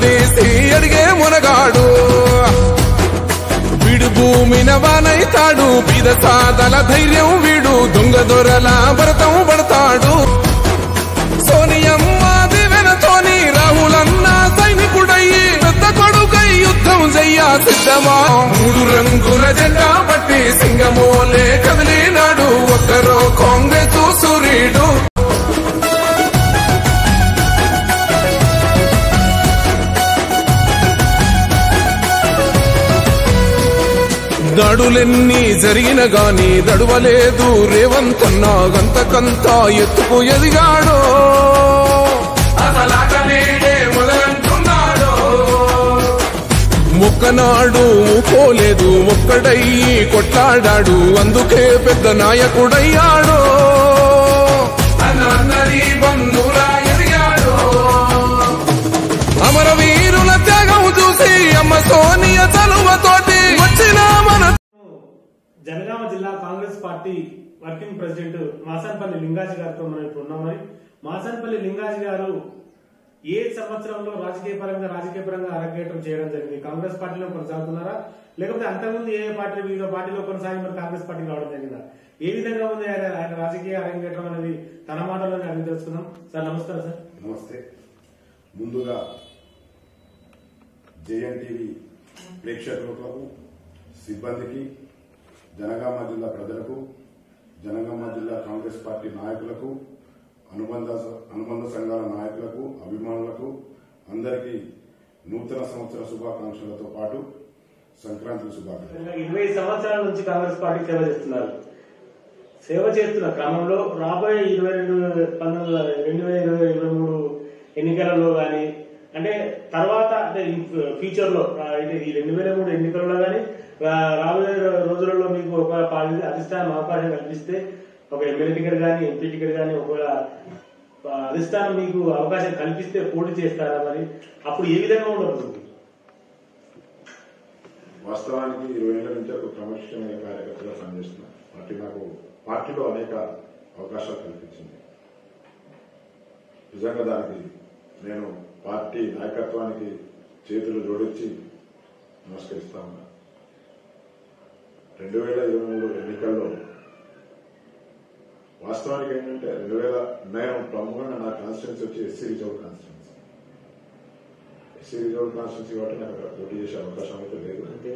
ఓట్లేసి అడిగే మునగాడు వీడు భూమిన వానైతాడు బీద సాదల ధైర్యం వీడు దొంగ దొరల భరతం పడతాడు సోనియమ్మ దివెనతోని రాహులన్న సైనికుడయ్యి పెద్ద కొడుకై యుద్ధం చెయ్య సిద్ధమా మూడు రంగుల జెండా పట్టి సింగమోలే కదిలినాడు ఒక్కరో కాంగ్రెస్ సూర్యుడు దాడులెన్ని జరిగిన గాని దడువలేదు రేవంతన్నా గంతకంతా ఎత్తుకు ఎదిగాడో అసలాట నేడే మొదలంటున్నాడో మొక్కనాడు పోలేదు ఒక్కడయ్యి కొట్లాడాడు అందుకే పెద్ద నాయకుడయ్యాడో అన్నరి బంధురా ఎదిగాడో అమరవీరుల త్యాగం చూసి అమ్మ సోనియ చలువతోటి వచ్చిన మన జనగామ జిల్లా Congress party working president Masanpalli Lingaji గారితో మనం ఇప్పుడు ఉన్నాం మరి మాసన్పల్లి లింగాజీ గారు ఏ సంవత్సరంలో రాజకీయ పరంగా రాజకీయ పరంగా అరంగేట్రం చేయడం జరిగింది కాంగ్రెస్ పార్టీలో కొనసాగుతున్నారా లేకపోతే అంతకుముందు ఏ పార్టీ వివిధ పార్టీలో కొనసాగి మరి కాంగ్రెస్ పార్టీకి రావడం జరిగిందా ఏ విధంగా ఉంది ఆయన ఆయన రాజకీయ అరంగేట్రం అనేది తన మాటలోనే అడిగి తెలుసుకుందాం సార్ నమస్కారం సార్ నమస్తే ముందుగా జేఎన్ టీవీ ప్రేక్షకులకు సిబ్బందికి జనగామ జిల్లా ప్రజలకు జనగామ జిల్లా కాంగ్రెస్ పార్టీ నాయకులకు అనుబంధ అనుబంధ సంఘాల నాయకులకు అభిమానులకు అందరికీ నూతన సంవత్సర శుభాకాంక్షలతో పాటు సంక్రాంతి శుభాకాంక్షలు ఇరవై సంవత్సరాల నుంచి కాంగ్రెస్ పార్టీ సేవ చేస్తున్నారు సేవ చేస్తున్న క్రమంలో రాబోయే ఇరవై రెండు పంతొమ్మిది రెండు వేల ఇరవై ఇరవై మూడు ఎన్నికలలో కానీ అంటే తర్వాత అంటే ఫ్యూచర్ లో ఆ, అంటే ఈ రెండు వేల మూడు ఎన్నికలలో కానీ రాబోయే రోజులలో మీకు ఒక పార్టీ అధిష్టానం అవకాశం కల్పిస్తే ఒక ఎమ్మెల్యే టికెట్ కానీ ఎంపీ టికెట్ కానీ ఒకవేళ ఆ, అధిష్టానం మీకు అవకాశం కల్పిస్తే పోటీ చేస్తారా మరి అప్పుడు ఏ విధంగా ఉండబోతుంది వాస్తవానికి ఇరవై ఏళ్ల నుంచి ఒక క్రమశిక్షణ కార్యకర్తగా పనిచేస్తున్నా పార్టీ నాకు పార్టీలో అనేక అవకాశాలు కల్పించింది నిజంగా దానికి నేను పార్టీ నాయకత్వానికి చేతులు జోడించి నమస్కరిస్తా ఉన్నా రెండు వేల ఇరవై మూడు ఎన్నికల్లో వాస్తవానికి ఏంటంటే రెండు వేల నేను ప్రముఖంగా నా కాన్స్టిట్యున్సీ వచ్చి SC reserve constituency SC reserve constituency కాబట్టి నాకు అక్కడ పోటీ చేసే అవకాశం అయితే లేదు అంతే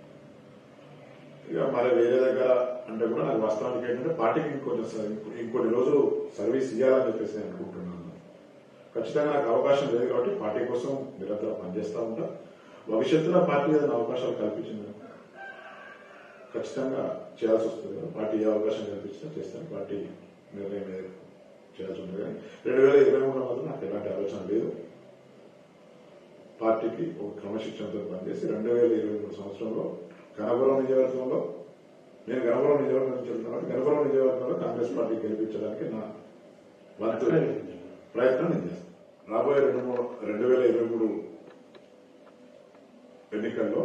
ఇక మరి వేరే దగ్గర అంటే కూడా నాకు వాస్తవానికి ఏంటంటే పార్టీకి ఇంకొంచెం స- ఇంకొ- ఇంకొన్ని రోజులు సర్వీస్ ఇవ్వాలని చెప్పేసి నేను అనుకుంటున్నాను ఖచ్చితంగా నాకు అవకాశం లేదు కాబట్టి పార్టీ కోసం నిరంతరం పనిచేస్తా ఉంటా భవిష్యత్తులో పార్టీ ఏదైనా అవకాశాలు కల్పించింది ఖచ్చితంగా చేయాల్సి వస్తుంది కదా పార్టీ ఏ అవకాశం కల్పించినా చేస్తాను పార్టీ నిర్ణయం మీద చేయాల్సి ఉంటుంది కానీ రెండు వేల ఇరవై మూడు మాత్రం నాకు ఎలాంటి ఆలోచన లేదు పార్టీకి ఒక క్రమశిక్షణతో పనిచేసి రెండు వేల ఇరవై మూడు సంవత్సరంలో గణపురం నియోజకవర్గంలో నేను గణపురం నియోజకవర్గం నుంచి వెళ్తున్నాను కాబట్టి గణపురం నియోజకవర్గంలో కాంగ్రెస్ పార్టీ గెలిపించడానికి నా వంతు ప్రయత్నం నేను చేస్తాను రాబోయే రెండు మూడు రెండు వేల ఇరవై మూడు ఎన్నికల్లో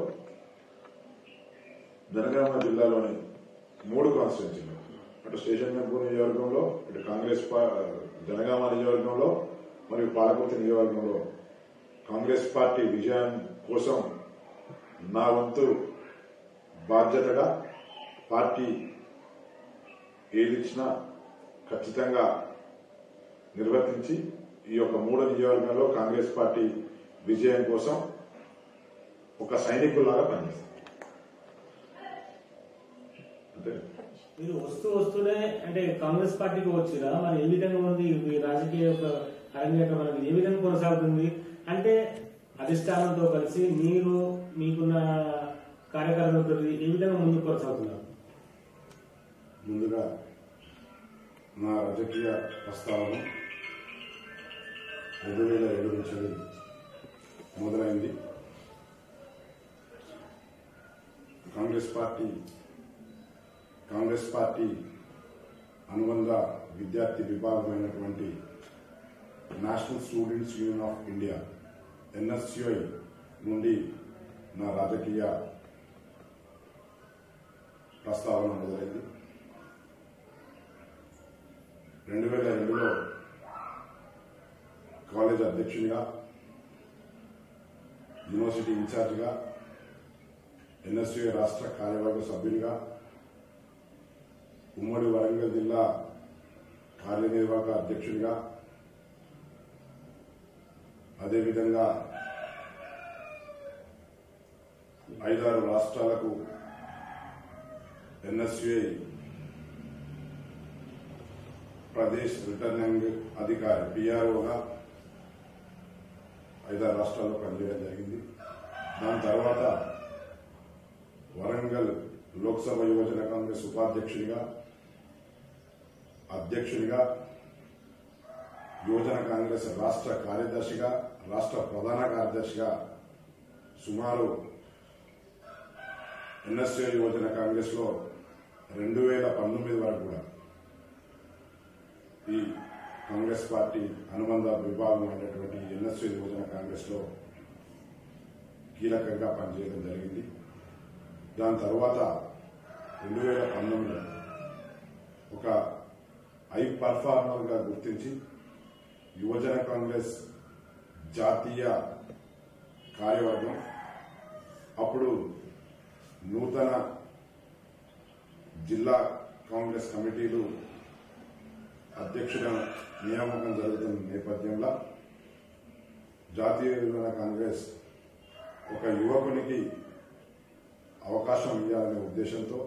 జనగామ జిల్లాలోని మూడు కాన్స్టిట్యున్సీలు అటు స్టేషన్ గన్పూర్ నియోజకవర్గంలో ఇటు కాంగ్రెస్ పా- జనగామ నియోజకవర్గంలో మరియు పాలకుర్తి నియోజకవర్గంలో కాంగ్రెస్ పార్టీ విజయం కోసం నా వంతు బాధ్యతగా పార్టీ ఏదిచ్చినా ఖచ్చితంగా నిర్వర్తించి ఈ యొక్క మూడు నియోజకవర్గాల్లో కాంగ్రెస్ పార్టీ విజయం కోసం ఒక సైనికుల్లాగా పనిచేస్తాం అంతే మీరు వస్తూ వస్తూనే అంటే కాంగ్రెస్ పార్టీకి వచ్చిరా మరి ఏ విధంగా ఉంది ఈ రాజకీయ యొక్క అరంగేట్రం అనేది ఏ విధంగా కొనసాగుతుంది అంటే అధిష్టానంతో కలిసి మీరు మీకున్న కార్యకర్తలతో ఏ విధంగా ముందుకు కొనసాగుతున్నారు ముందుగా నా రాజకీయ ప్రస్తావన రెండు వేల ఏడు నుంచి మొదలైంది కాంగ్రెస్ పార్టీ కాంగ్రెస్ పార్టీ అనుబంధ విద్యార్థి విభాగమైనటువంటి National Students Union of India NSUI నుండి నా రాజకీయ ప్రస్తావన మొదలైంది రెండు వేల రెండులో కాలేజ్ అధ్యక్షునిగా యూనివర్సిటీ ఇన్ఛార్జిగా ఎన్ఎస్యు రాష్ట్ర కార్యవర్గ సభ్యునిగా ఉమ్మడి వరంగల్ జిల్లా కార్యనిర్వాహక అధ్యక్షుడిగా అదేవిధంగా ఐదారు రాష్ట్రాలకు ఎన్ఎస్యుఐ ప్రదేశ్ రిటర్నింగ్ అధికారి పిఆర్ఓగా ఐదారు రాష్ట్రాల్లో పనిచేయడం జరిగింది దాని తర్వాత వరంగల్ లోక్సభ యువజన కాంగ్రెస్ ఉపాధ్యక్షుడిగా అధ్యక్షుడిగా యువజన కాంగ్రెస్ రాష్ట్ర కార్యదర్శిగా రాష్ట్ర ప్రధాన కార్యదర్శిగా సుమారు ఎన్ఎస్ఏ యువజన కాంగ్రెస్ లో రెండు వేల పంతొమ్మిది వరకు కూడా ఈ కాంగ్రెస్ పార్టీ అనుబంధ విభాగం అయినటువంటి ఎన్ఎస్ఏ యువజన కాంగ్రెస్ లో కీలకంగా పనిచేయడం జరిగింది దాని తర్వాత రెండు వేల పంతొమ్మిదిలో ఒక ఐ పర్ఫార్మర్ గా గుర్తించి యువజన కాంగ్రెస్ జాతీయ కార్యవర్గం అప్పుడు నూతన జిల్లా కాంగ్రెస్ కమిటీలు అధ్యక్షుల నియామకం జరుగుతున్న నేపథ్యంలో జాతీయ యువజన కాంగ్రెస్ ఒక యువకునికి అవకాశం ఇవ్వాలనే ఉద్దేశంతో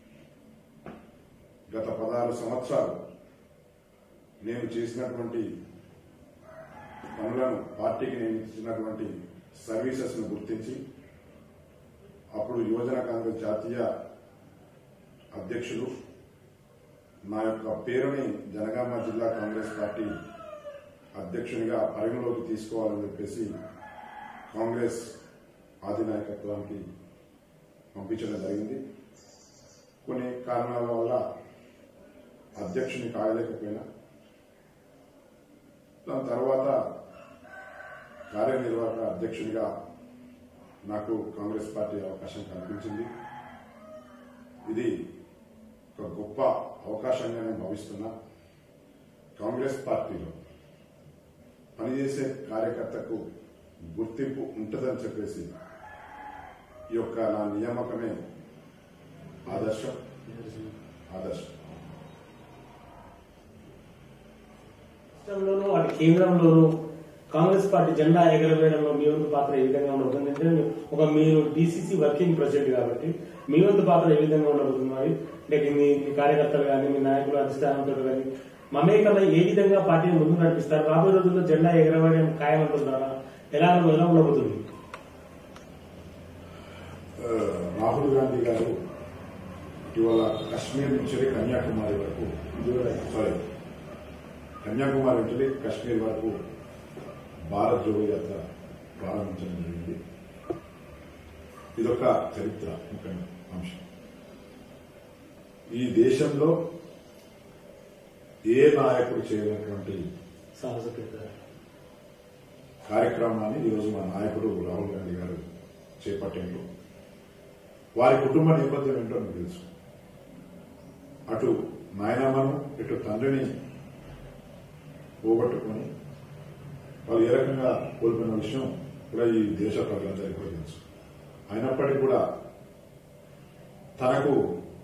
గత పదహారు సంవత్సరాలు నేను చేసినటువంటి పనులను పార్టీకి నేను ఇచ్చినటువంటి సర్వీసెస్ ను గుర్తించి అప్పుడు యువజన కాంగ్రెస్ జాతీయ అధ్యక్షులు నా యొక్క పేరుని జనగామ జిల్లా కాంగ్రెస్ పార్టీ అధ్యక్షునిగా పరిగణలోకి తీసుకోవాలని చెప్పేసి కాంగ్రెస్ ఆధినాయకత్వానికి పంపించడం జరిగింది కొన్ని కారణాల వల్ల అధ్యక్షుని కాగలేకపోయినా దాని తర్వాత కార్యనిర్వాహక అధ్యక్షునిగా నాకు కాంగ్రెస్ పార్టీ అవకాశం కల్పించింది ఇది ఒక గొప్ప అవకాశంగా నేను భావిస్తున్నా కాంగ్రెస్ పార్టీలో పనిచేసే కార్యకర్తకు గుర్తింపు ఉంటుందని చెప్పేసి ఈ యొక్క నా నియామకమే ఆదర్శం ఆదర్శం రాష్ట్రంలోనూ అటు కేంద్రంలోనూ కాంగ్రెస్ పార్టీ జెండా ఎగరవేయడంలో మీ వంతు పాత్ర ఏ విధంగా ఉండబోతుంది అంటే ఒక మీరు డీసీసీ వర్కింగ్ ప్రెసిడెంట్ కాబట్టి మీ వంతు పాత్ర ఏ విధంగా ఉండబోతుంది మరి అంటే మీ మీ కార్యకర్తలు కానీ మీ నాయకులు అధిష్టానంతో కానీ మమేకమై ఏ విధంగా పార్టీని ముందుకు నడిపిస్తారు రాబోయే రోజుల్లో జెండా ఎగరవేయడం ఖాయమంటున్నారా ఎలా ఎలా ఉండబోతుంది ఆ, రాహుల్ గాంధీ గారు ఇటీవల కశ్మీర్ నుంచి కన్యాకుమారి వరకు సారీ కన్యాకుమారి నుంచి కశ్మీర్ వరకు భారత్ జోడో యాత్ర ప్రారంభించడం జరిగింది ఇదొక చరిత్ర ముఖ్యమైన అంశం ఈ దేశంలో ఏ నాయకుడు చేయనటువంటి సాహసప్రీత కార్యక్రమాన్ని ఈరోజు మా నాయకుడు రాహుల్ గాంధీ గారు చేపట్టారు వారి కుటుంబ నేపథ్యం ఏంటో మీకు తెలుసు అటు నాయనమ్మను ఇటు తండ్రిని పోగొట్టుకొని వాళ్ళు ఏ రకంగా కోల్పోయిన విషయం కూడా ఈ దేశ ప్రజలందరికీ కూడా తెలుసు అయినప్పటికీ కూడా తనకు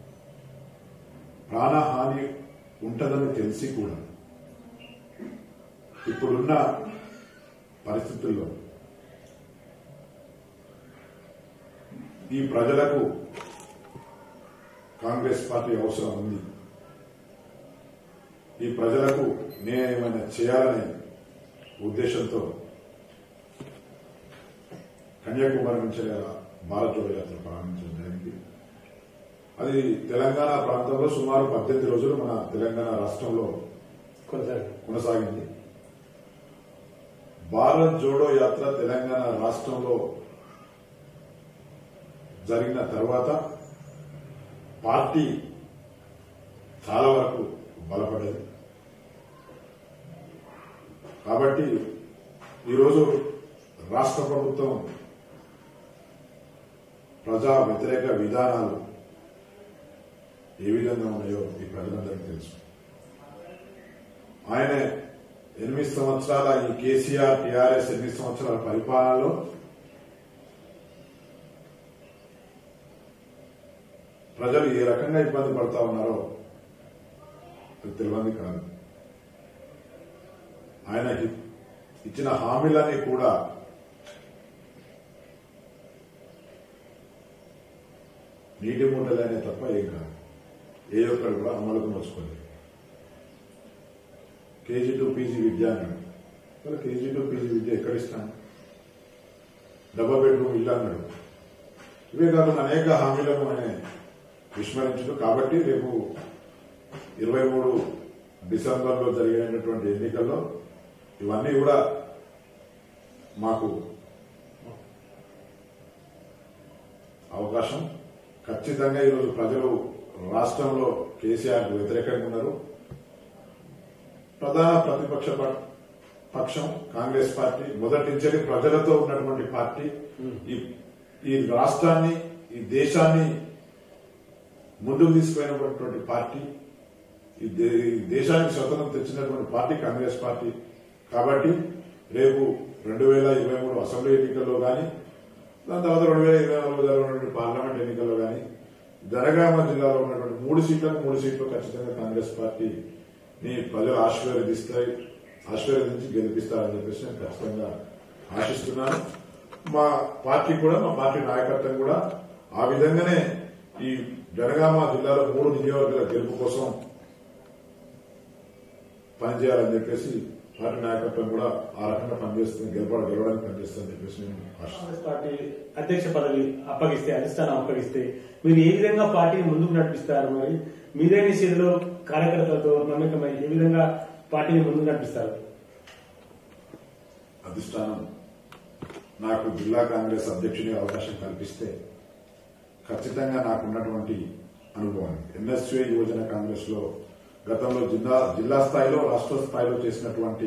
ప్రాణహాని ఉంటదని తెలిసి కూడా ఇప్పుడున్న పరిస్థితుల్లో ఈ ప్రజలకు కాంగ్రెస్ పార్టీ అవసరం ఉంది ఈ ప్రజలకు నేనేమైనా చేయాలనే ఉద్దేశంతో కన్యాకుమారి నుంచి భారత్ జోడో యాత్ర ప్రారంభించడం జరిగింది అది తెలంగాణ ప్రాంతంలో సుమారు పద్దెనిమిది రోజులు మన తెలంగాణ రాష్ట్రంలో కొనసాగి కొనసాగింది భారత్ జోడో యాత్ర తెలంగాణ రాష్ట్రంలో జరిగిన తర్వాత పార్టీ చాలా వరకు బలపడేది కాబట్టి ఈరోజు రాష్ట్ర ప్రభుత్వం ప్రజా వ్యతిరేక విధానాలు ఏ విధంగా ఉన్నాయో ఈ ప్రజలందరికీ తెలుసు ఆయన ఎనిమిది సంవత్సరాల ఈ కేసీఆర్ టీఆర్ఎస్ ఎనిమిది సంవత్సరాల పరిపాలనలో ప్రజలు ఏ రకంగా ఇబ్బంది పడతా ఉన్నారో అది తెలియంది కాదు ఆయన ఇ- ఇచ్చిన హామీలన్నీ కూడా నీటి మూటలనే తప్ప ఏం కాదు ఏ ఒక్కరు కూడా అమలుకు నోచుకోలేదు కేజీ టు పీజీ విద్య అన్నాడు మరి కేజీ టు పీజీ విద్య ఎక్కడ ఇస్తాను డబల్ బెడ్రూమ్ ఇల్లు అన్నాడు ఇవే కాకుండా అనేక హామీలను ఆయన విస్మరించడు కాబట్టి రేపు ఇరవై మూడు డిసెంబర్లో జరిగినటువంటి ఎన్నికల్లో ఇవన్నీ కూడా మాకు అవకాశం ఖచ్చితంగా ఈరోజు ప్రజలు రాష్ట్రంలో కేసీఆర్ వ్యతిరేకంగా ఉన్నారు ప్రధాన ప్రతిపక్ష ప- పక్షం కాంగ్రెస్ పార్టీ మొదటి నుంచి ప్రజలతో ఉన్నటువంటి పార్టీ ఈ ఈ రాష్ట్రాన్ని ఈ దేశాన్ని ముందుకు తీసుకుపోయినటువంటి పార్టీ ఈ దే- ఈ దేశానికి స్వతంత్రం తెచ్చినటువంటి పార్టీ కాంగ్రెస్ పార్టీ కాబట్టి రేపు రెండు వేల ఇరవై మూడు అసెంబ్లీ ఎన్నికల్లో కానీ దాని తర్వాత రెండు వేల ఇరవై నాలుగులో జరిగినటువంటి పార్లమెంట్ ఎన్నికల్లో కానీ జనగామ జిల్లాలో ఉన్నటువంటి మూడు సీట్లకు మూడు సీట్లు ఖచ్చితంగా కాంగ్రెస్ పార్టీని ప్రజలు ఆశీర్వదిస్తాయి ఆశీర్వదించి గెలిపిస్తారని చెప్పేసి నేను ఖచ్చితంగా ఆశిస్తున్నాను మా పార్టీ కూడా మా పార్టీ నాయకత్వం కూడా ఆ విధంగానే ఈ జనగామ జిల్లాలో మూడు నియోజకవర్గాల గెలుపు కోసం పనిచేయాలని చెప్పేసి పార్టీ నాయకత్వం కూడా ఆ రకంగా పనిచేస్తుంది గెలపడ గెలవడానికి పనిచేస్తుందని చెప్పేసి నేను ఆశిస్తున్నాను కాంగ్రెస్ పార్టీ అధ్యక్ష పదవి అప్పగిస్తే అధిష్టానం అప్పగిస్తే మీరు ఏ విధంగా పార్టీని ముందుకు నడిపిస్తారు మరి మీరే నిషేధంలో కార్యకర్తలతో మమేకమై ఏ విధంగా పార్టీని ముందుకు నడిపిస్తారు అధిష్టానం నాకు జిల్లా కాంగ్రెస్ అధ్యక్షుని అవకాశం కల్పిస్తే ఖచ్చితంగా నాకున్నటువంటి అనుభవం ఎన్ఎస్ఏ యువజన కాంగ్రెస్ లో గతంలో జిల్లా జిల్లా స్థాయిలో రాష్ట్ర స్థాయిలో చేసినటువంటి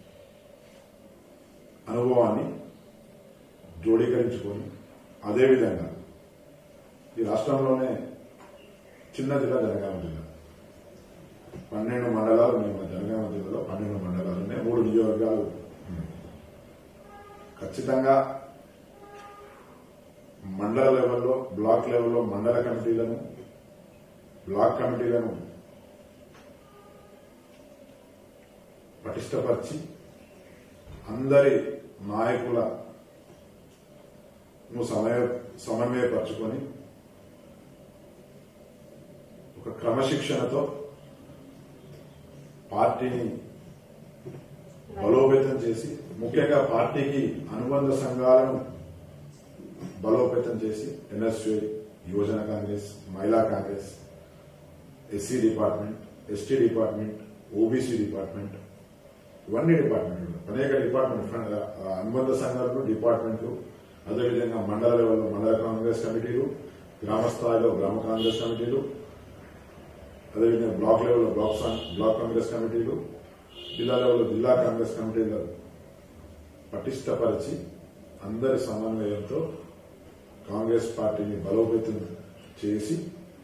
అనుభవాన్ని జోడీకరించుకొని అదేవిధంగా ఈ రాష్ట్రంలోనే చిన్న జిల్లా జనగామ జిల్లా పన్నెండు మండలాలు ఉన్నాయి మన జనగామ జిల్లాలో పన్నెండు మండలాలు ఉన్నాయి మూడు నియోజకవర్గాలు ఉన్నాయి. ఖచ్చితంగా మండల లెవెల్లో బ్లాక్ లెవెల్లో మండల కమిటీలను బ్లాక్ కమిటీలను పటిష్టపరిచి అందరి నాయకుల సమయ సమన్వయపరచుకొని ఒక క్రమశిక్షణతో పార్టీని బలోపేతం చేసి ముఖ్యంగా పార్టీకి అనుబంధ సంఘాలను బలోపేతం చేసి ఎన్ఎస్యూ యువజన కాంగ్రెస్ మహిళా Congress SC department ST department OBC department ఇవన్నీ డిపార్ట్మెంట్లు అనేక డిపార్ట్మెంట్ ఫ్రంట్ ఆ, అనుబంధ సంఘాలు డిపార్ట్మెంట్లు అదేవిధంగా మండల లెవెల్లో మండల కాంగ్రెస్ కమిటీలు గ్రామ స్థాయిలో గ్రామ కాంగ్రెస్ కమిటీలు అదేవిధంగా బ్లాక్ లెవెల్లో బ్లాక్ సం- బ్లాక్ కాంగ్రెస్ కమిటీలు జిల్లా లెవెల్లో జిల్లా కాంగ్రెస్ కమిటీలు పటిష్టపరిచి అందరి సమన్వయంతో కాంగ్రెస్ పార్టీని బలోపేతం చేసి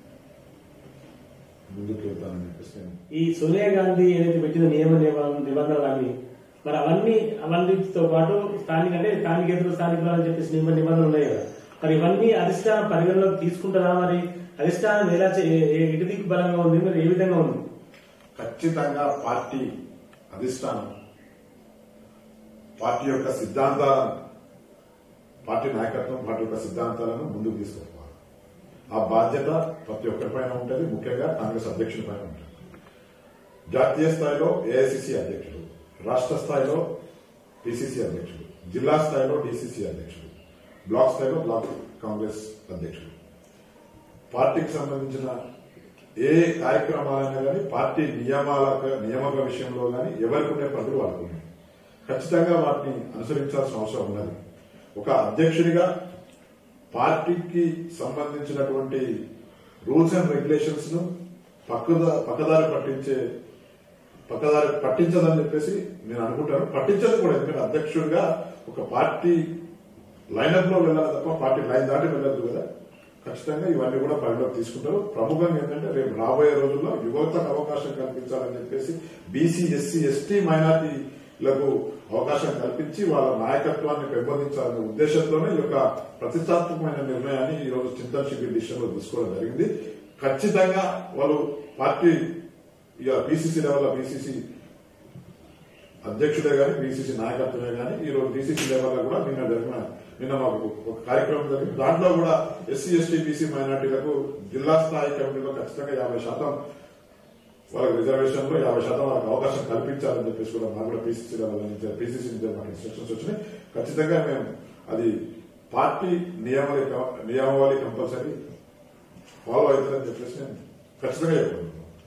ముందుకు వెళ్తానని చెప్పేసి నేను ఈ సోనియా గాంధీ ఏదైతే పెట్టిన నియమ నిబంధనలు నిబంధనలన్నీ మరి అవన్నీ అవన్నిటితో పాటు స్థానిక అంటే స్థానికేతర స్థానికులు అని చెప్పేసి నియమ నిబంధనలు ఉన్నాయి కదా మరి ఇవన్నీ అధిష్టానం పరిగణలోకి తీసుకుంటారా మరి అధిష్టానం ఎలా చే- ఏ- ఏ- ఎటు దిక్కు బలంగా ఉంది మరి ఏ విధంగా ఉంది ఖచ్చితంగా పార్టీ అధిష్టానం పార్టీ యొక్క సిద్ధాంతాలను పార్టీ నాయకత్వం పార్టీ యొక్క సిద్ధాంతాలను ముందుకు తీసుకుపోవాలి ఆ బాధ్యత ప్రతి ఒక్కరిపైన ఉంటుంది ముఖ్యంగా కాంగ్రెస్ అధ్యక్షుడి పైన ఉంటుంది జాతీయ స్థాయిలో ఏఐసిసి అధ్యక్షుడు రాష్ట్ర స్థాయిలో పిసిసి అధ్యక్షుడు జిల్లా స్థాయిలో డిసిసి అధ్యక్షుడు బ్లాక్ స్థాయిలో బ్లాక్ కాంగ్రెస్ అధ్యక్షుడు పార్టీకి సంబంధించిన ఏ కార్యక్రమాలైనా కానీ పార్టీ నియమాల నియామక విషయంలో కానీ ఎవరికి ఉండే పనులు వాళ్ళకు ఉన్నాయి ఖచ్చితంగా వాటిని అనుసరించాల్సిన అవసరం ఉన్నది ఒక అధ్యక్షుడిగా పార్టీకి సంబంధించినటువంటి రూల్స్ అండ్ రెగ్యులేషన్స్ ను పక్కద పక్కదారి పట్టించే పక్కదారి పట్టించదని చెప్పేసి నేను అనుకుంటాను పట్టించదు కూడా ఎందుకంటే అధ్యక్షుడిగా ఒక పార్టీ లైనప్ లో వెళ్ళాలి తప్ప పార్టీ లైన్ దాటి వెళ్ళదు కదా ఖచ్చితంగా ఇవన్నీ కూడా పరిగణలోకి తీసుకుంటారు ప్రముఖంగా ఏంటంటే రేపు రాబోయే రోజుల్లో యువతకు అవకాశం కల్పించాలని చెప్పేసి బీసీ ఎస్సీ ఎస్టీ మైనార్టీలకు అవకాశం కల్పించి వాళ్ళ నాయకత్వాన్ని పెంపొందించాలనే ఉద్దేశంతోనే ఈ యొక్క ప్రతిష్టాత్మకమైన నిర్ణయాన్ని ఈ రోజు చింతన్ శిబిర్ డిసిషన్ లో తీసుకోవడం జరిగింది ఖచ్చితంగా వాళ్ళు పార్టీ ఇక పిసిసి లెవెల్ పిసిసి అధ్యక్షుడే గాని పిసిసి నాయకత్వమే గాని ఈ రోజు డిసిసి లెవెల్ కూడా నిన్న జరిగిన నిన్న మాకు ఒక కార్యక్రమం జరిగింది దాంట్లో కూడా ఎస్సీ ఎస్టీ బీసీ మైనార్టీలకు జిల్లా స్థాయి కమిటీలో ఖచ్చితంగా యాభై శాతం వాళ్ళకి రిజర్వేషన్ లో యాభై శాతం వాళ్ళకి అవకాశం కల్పించాలని చెప్పేసి కూడా మాకు కూడా పీసీసీ లెవెల్ నుంచి పీసీసీ నుంచి మాకు ఇన్స్ట్రక్షన్స్ వచ్చినాయి ఖచ్చితంగా మేము అది పార్టీ నియమావళి నియమావళి కంపల్సరీ ఫాలో అవుతుందని చెప్పేసి నేను ఖచ్చితంగా చెప్పాను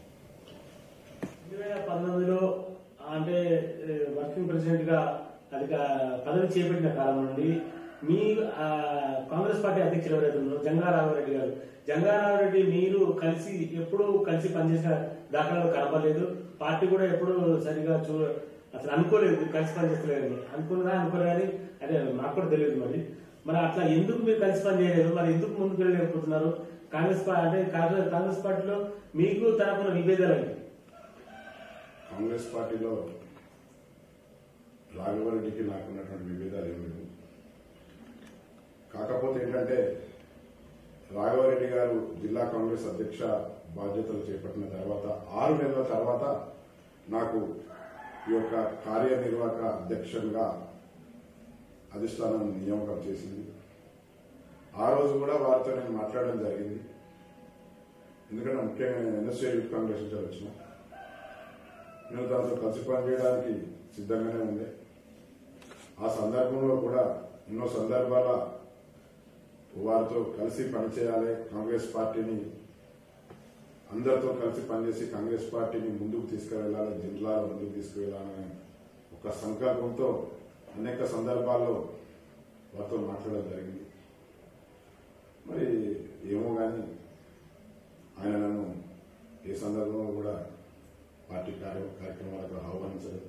రెండు వేల పంతొమ్మిదిలో అంటే ఏ, వర్కింగ్ ప్రెసిడెంట్ గా అధిక పదవి చేపట్టిన కాలం నుండి మీ ఆ, కాంగ్రెస్ పార్టీ అధ్యక్షులు ఎవరైతే ఉన్నారో జంగారామరెడ్డి గారు జంగారామరెడ్డి మీరు కలిసి ఎప్పుడూ కలిసి పనిచేసిన దాఖలాలు కనపడలేదు పార్టీ కూడా ఎప్పుడూ సరిగా చూ అసలు అనుకోలేదు కలిసి పనిచేస్తలేదని అనుకున్నదా అనుకోలేదు కానీ అదే నాకు కూడా తెలియదు మరి మరి అట్లా ఎందుకు మీరు కలిసి పని చేయలేదు మరి ఎందుకు ముందుకు వెళ్ళలేకపోతున్నారు కాంగ్రెస్ పా- అంటే కాంగ్రెస్ కాంగ్రెస్ పార్టీలో మీకు తనకున్న విభేదాలు ఏంటి? కాంగ్రెస్ పార్టీలో రాఘవరెడ్డికి నాకున్నటువంటి విభేదాలు ఏమి లేవు కాకపోతే ఏంటంటే రాఘవరెడ్డి గారు జిల్లా కాంగ్రెస్ అధ్యక్ష బాధ్యతలు చేపట్టిన తర్వాత ఆరు నెలల తర్వాత నాకు ఈ యొక్క కార్యనిర్వాహక అధ్యక్షునిగా అధిష్టానం నియామకం చేసింది ఆ రోజు కూడా వారితో నేను మాట్లాడడం జరిగింది ఎందుకంటే ముఖ్యంగా నేను ఎన్ఎస్ఏ యూత్ కాంగ్రెస్ నుంచి వచ్చిన నేను దాంతో కలిసి పనిచేయడానికి సిద్ధంగానే ఉండే ఆ సందర్భంలో కూడా ఎన్నో సందర్భాల వారితో కలిసి పనిచేయాలి కాంగ్రెస్ పార్టీని అందరితో కలిసి పనిచేసి కాంగ్రెస్ పార్టీని ముందుకు తీసుకువెళ్ళాలి జిల్లాలో ముందుకు తీసుకువెళ్ళాలనే ఒక సంకల్పంతో అనేక సందర్భాల్లో వారితో మాట్లాడడం జరిగింది మరి ఏమో కానీ ఆయన నన్ను ఏ సందర్భంలో కూడా పార్టీ కార్య కార్యక్రమాలకు ఆహ్వానించలేదు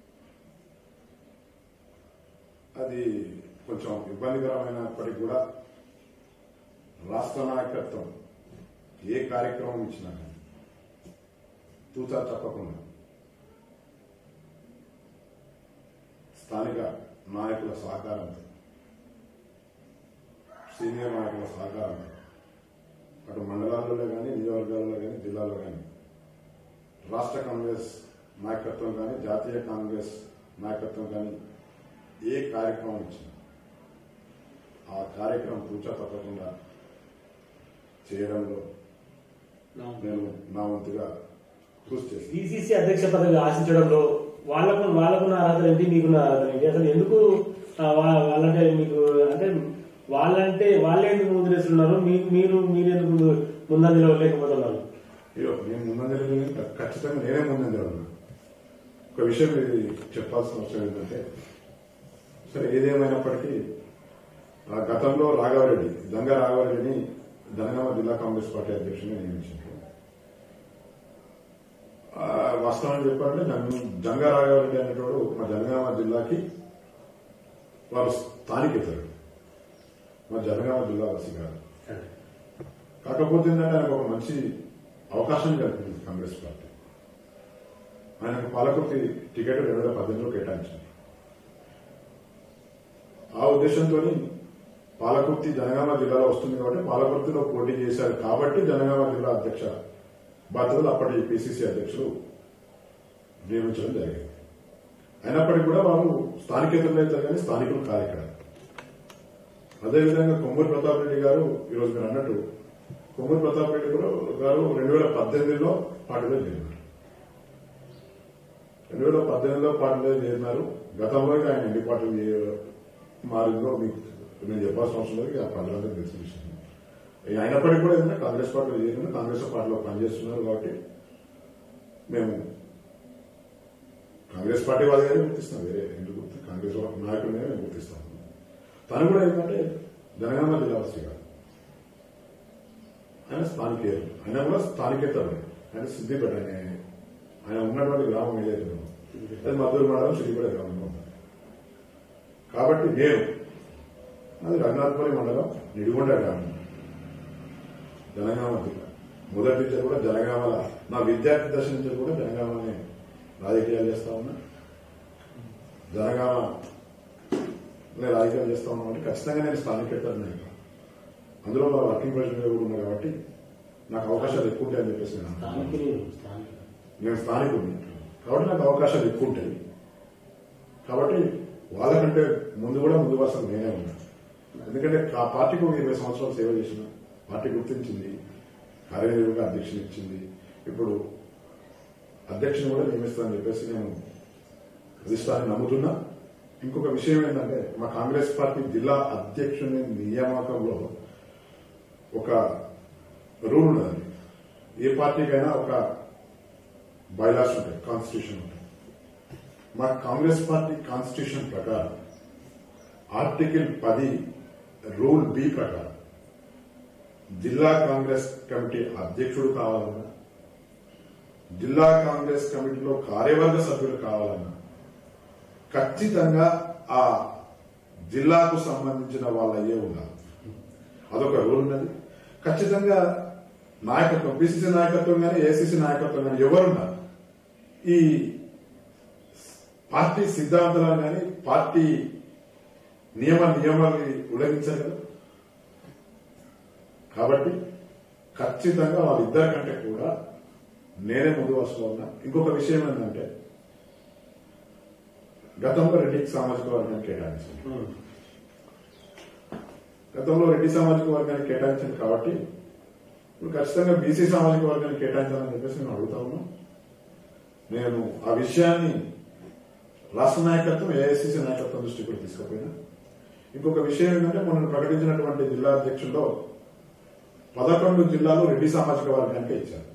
అది కొంచెం ఇబ్బందికరమైనప్పటికీ కూడా రాష్ట్ర నాయకత్వం ఏ కార్యక్రమం ఇచ్చినా కానీ తూచా తప్పకుండా స్థానిక నాయకుల సహకారంతో సీనియర్ నాయకుల సహకారంతో అటు మండలాల్లో కానీ నియోజకవర్గాల్లో కానీ జిల్లాలో కానీ రాష్ట్ర కాంగ్రెస్ నాయకత్వం కానీ జాతీయ కాంగ్రెస్ నాయకత్వం కానీ ఏ కార్యక్రమం ఇచ్చినా ఆ కార్యక్రమం తూచా తప్పకుండా చేయడంలో నేను నా వంతుగా కృషి చేస్తాను పిసిసి అధ్యక్ష పదవి ఆశించడంలో వాళ్ళకు వాళ్ళకున్న అర్హత ఏంటి మీకున్న అర్హత ఏంటి అసలు ఎందుకు ఆ, వా- వాళ్ళంటే మీకు అంటే వాళ్ళంటే వాళ్ళే ఎందుకు ముందు వేస్తున్నారు మీకు మీరు మీరెందుకు ముందు ముందంజలో లేకపోతున్నారు అయ్యో నేను ముందంజలో లేను. ఖచ్చితంగా నేనే ముందంజలో ఉన్నా ఒక విషయం ఇది చెప్పాల్సిన అవసరం ఏంటంటే సరే ఏదేమైనప్పటికీ ఆ గతంలో రాఘవరెడ్డి దంగ రాఘవరెడ్డిని జనగామ జిల్లా కాంగ్రెస్ పార్టీ అధ్యక్షుడిని నియమించారు ఆ, వాస్తవానికి చెప్పాలంటే జంగ- జంగ రాఘవరెడ్డి అనేటోడు మా జనగామ జిల్లాకి వారు స్థానికేతరుడు మా జనగామ జిల్లా వాసి కాదు కాకపోతే ఏంటంటే ఆయనకు ఒక మంచి అవకాశం కల్పింది కాంగ్రెస్ పార్టీ ఆయనకు పాలకుర్తి టికెట్ రెండు వేల పద్దెనిమిదిలో కేటాయించింది ఆ ఉద్దేశంతో పాలకుర్తి జనగామ జిల్లాలో వస్తుంది కాబట్టి పాలకుర్తిలో పోటీ చేశారు కాబట్టి జనగామ జిల్లా అధ్యక్ష బాధ్యతలు అప్పటి పిసిసి అధ్యక్షులు నియమించడం జరిగింది అయినప్పటికీ కూడా వారు స్థానికేతరులు అయితే కానీ స్థానికులు కాదు ఇక్కడ అదేవిధంగా కొమ్మూరి ప్రతాప్ రెడ్డి గారు ఈరోజు మీరు అన్నట్టు కొమ్మూరి ప్రతాప్ రెడ్డి కూడా గారు రెండు వేల పద్దెనిమిదిలో పార్టీలో చేరినారు రెండు వేల పద్దెనిమిదిలో పార్టీలో చేరినారు గతంలో ఆయన ఎన్ని పార్టీలు చే- మారిందో మీకు నేను చెప్పాల్సిన అవసరం లేదు ఇక ప్రజలందరికీ తెలిసిన విషయం ఇక అయినప్పటికీ కూడా ఏంటంటే కాంగ్రెస్ పార్టీలో చేరిన కాంగ్రెస్ పార్టీలో పనిచేస్తున్నారు కాబట్టి మేము కాంగ్రెస్ పార్టీ వాళ్ళగానే గుర్తిస్తాం వేరే ఎందుకు గుర్తు కాంగ్రెస్ నాయకులనే మేము గుర్తిస్తాం తను కూడా ఏంటంటే జనగామ జిల్లా వాసి కాదు ఆయన స్థానికేయులు ఆయన కూడా స్థానికేతరుడు ఆయన సిద్దిపేట ఆయన ఆయన ఉన్నటువంటి గ్రామం ఏదైతే ఉందో అది మద్దూరు మండలం సిద్దిపేట గ్రామంలో ఉంది కాబట్టి నేను అది రఘునాథపల్లి మండలం నిడిగొండ గ్రామం జనగామ జిల్లా మొదటి నుంచి కూడా జనగామల నా విద్యార్థి దశ నుంచి కూడా జనగామనే రాజకీయాలు చేస్తా ఉన్నా జనగామ నేను రాజకీయాలు చేస్తా ఉన్నాను అంటే ఖచ్చితంగా నేను స్థానికేతరుని అందులో మా వర్కింగ్ ప్రెసిడెంట్ కూడా ఉన్నా కాబట్టి నాకు అవకాశాలు ఎక్కువ ఉంటాయని చెప్పేసి నేను అనుకుంటున్నాను. స్థానికులు స్థానికులు నేను స్థానికుడిని కాబట్టి నాకు అవకాశాలు ఎక్కువ ఉంటాయి కాబట్టి వాళ్ళకంటే ముందు కూడా ముందు వరుసలో నేనే ఉన్నాను ఎందుకంటే ఆ పార్టీకి ఒక ఇరవై సంవత్సరాలు సేవ చేసిన పార్టీ గుర్తించింది కార్యనిర్వాహక అధ్యక్షుని ఇచ్చింది ఇప్పుడు అధ్యక్షుని కూడా నియమిస్తానని చెప్పేసి నేను అధిష్టాన్ని నమ్ముతున్నా ఇంకొక విషయం ఏంటంటే మా కాంగ్రెస్ పార్టీ జిల్లా అధ్యక్షుని నియామకంలో ఒక రూల్ ఉన్నదండి ఏ పార్టీకైనా ఒక బైలాస్ ఉంటాయి కాన్స్టిట్యూషన్ ఉంటాయి మా కాంగ్రెస్ పార్టీ కాన్స్టిట్యూషన్ ప్రకారం ఆర్టికల్ పది రూల్ బి ప్రకారం జిల్లా కాంగ్రెస్ కమిటీ అధ్యక్షుడు కావాలన్నా జిల్లా కాంగ్రెస్ కమిటీలో కార్యవర్గ సభ్యులు కావాలన్నా ఖచ్చితంగా ఆ జిల్లాకు సంబంధించిన వాళ్ళయ్యే ఉండాలి అదొక రూల్ ఉన్నది ఖచ్చితంగా నాయకత్వం పిసిసి నాయకత్వం కానీ ఏసీసీ నాయకత్వం కానీ ఎవరున్నారు ఈ పార్టీ సిద్ధాంతాలను కానీ పార్టీ నియమ నియమాల్ని ఉల్లంఘించారు కదా కాబట్టి ఖచ్చితంగా వాళ్ళిద్దరి కంటే కూడా నేనే ముందు వస్తూ ఉన్నా ఇంకొక విషయం ఏంటంటే గతంలో రెడ్డి సామాజిక వర్గానికి కేటాయించింది ఉమ్. గతంలో రెడ్డి సామాజిక వర్గానికి కేటాయించింది కాబట్టి ఇప్పుడు ఖచ్చితంగా బీసీ సామాజిక వర్గానికి కేటాయించాలని చెప్పేసి నేను అడుగుతా ఉన్నా నేను ఆ విషయాన్ని రాష్ట్ర నాయకత్వం ఏఐసిసి నాయకత్వం దృష్టికి కూడా తీసుకుపోయినా ఇంకొక విషయం ఏంటంటే మనం ప్రకటించినటువంటి జిల్లా అధ్యక్షుల్లో పదకొండు జిల్లాలు రెడ్డి సామాజిక వర్గానికే ఇచ్చారు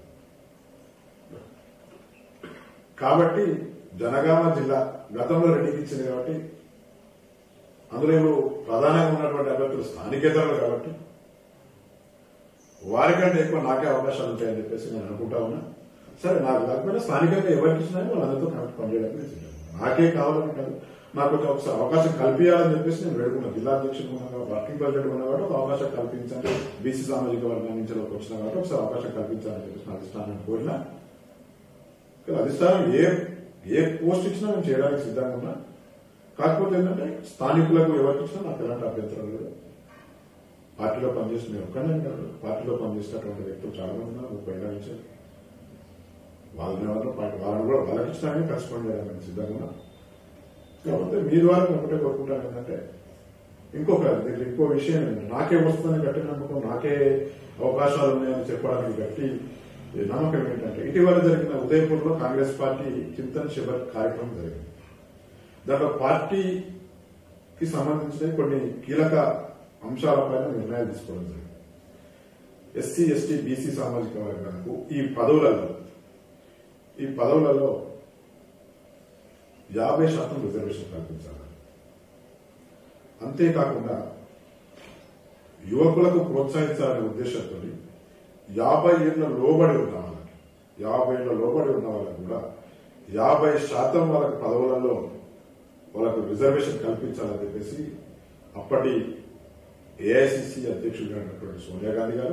కాబట్టి జనగామ జిల్లా గతంలో రెడ్డికి ఇచ్చింది కాబట్టి అందులో ఇప్పుడు ప్రధానంగా ఉన్నటువంటి అభ్యర్థులు స్థానికేతరులు కాబట్టి వారికంటే ఎక్కువ నాకే అవకాశాలు ఉంటాయని చెప్పేసి నేను అనుకుంటా ఉన్నా సరే నాకు కాకపోయినా స్థానికంగా ఎవరికి ఇచ్చినా వాళ్ళందరితో కనెక్ట్ పనిచేయడానికి నేను సిద్ధంగా ఉన్నా. నాకే కావాలని కాదు నాకు కొంచెం ఒకసారి అవకాశం కల్పించాలని చెప్పేసి నేను వేడుకున్నా జిల్లా అధ్యక్షుడు ఉన్నా కాబట్టి, వర్కింగ్ ప్రెసిడెంట్ ఉన్నా కాబట్టి ఒక అవకాశం కల్పించండి బీసీ సామాజిక వర్గం నుంచి వచ్చిన కాబట్టి ఒకసారి అవకాశం కల్పించాలని చెప్పేసి నా అధిష్టానాన్ని కోరినా కానీ అధిష్టానం ఏ ఏ పోస్ట్ ఇచ్చినా నేను చేయడానికి సిద్ధంగా ఉన్నా కాకపోతే ఏంటంటే స్థానికులకు ఎవరికి ఇచ్చినా నాకు ఎలాంటి అభ్యంతరం లేదు పార్టీలో పనిచేసిన నేను ఒక్కనే కాదు పార్టీలో పనిచేసినటువంటి వ్యక్తులు చాలా మంది ఉన్నారు ముప్పై ఏళ్ళ నుంచి వాళ్ళని ఎవరు పార్టీ వాళ్ళని కూడా వాళ్ళకి ఇచ్చినా కానీ కలిసి పనిచేయడానికి నేను సిద్ధంగా ఉన్నా కాబట్టి మీ ద్వారా నేను ఒకటే కోరుకుంటాను ఏంటంటే ఇంకొక దీంట్లో ఇంకో విషయం ఏంటంటే నాకే వస్తుందని గట్టి నమ్మకం నాకే అవకాశాలు ఉన్నాయని చెప్పడానికి గట్టి నమ్మకం ఏంటంటే ఇటీవల జరిగిన ఉదయపూర్లో కాంగ్రెస్ పార్టీ చింతన్ శిబర్ కార్యక్రమం జరిగింది దాంట్లో పార్టీకి సంబంధించిన కొన్ని కీలక అంశాలపైన నిర్ణయాలు తీసుకోవడం జరిగింది ఎస్సీ ఎస్టీ బీసీ సామాజిక వర్గాలకు ఈ పదవులలో ఈ పదవులలో యాభై శాతం రిజర్వేషన్ కల్పించాలి అంతేకాకుండా యువకులకు ప్రోత్సహించాలనే ఉద్దేశంతో యాభై ఏళ్ల లోబడి ఉన్న వాళ్ళకి యాభై ఏళ్ల లోబడి ఉన్న వాళ్ళకి కూడా యాభై శాతం వాళ్ళకి పదవులలో వాళ్ళకు రిజర్వేషన్ కల్పించాలని చెప్పేసి అప్పటి ఏఐసిసి అధ్యక్షుడిగా ఉన్నటువంటి సోనియా గాంధీ గారు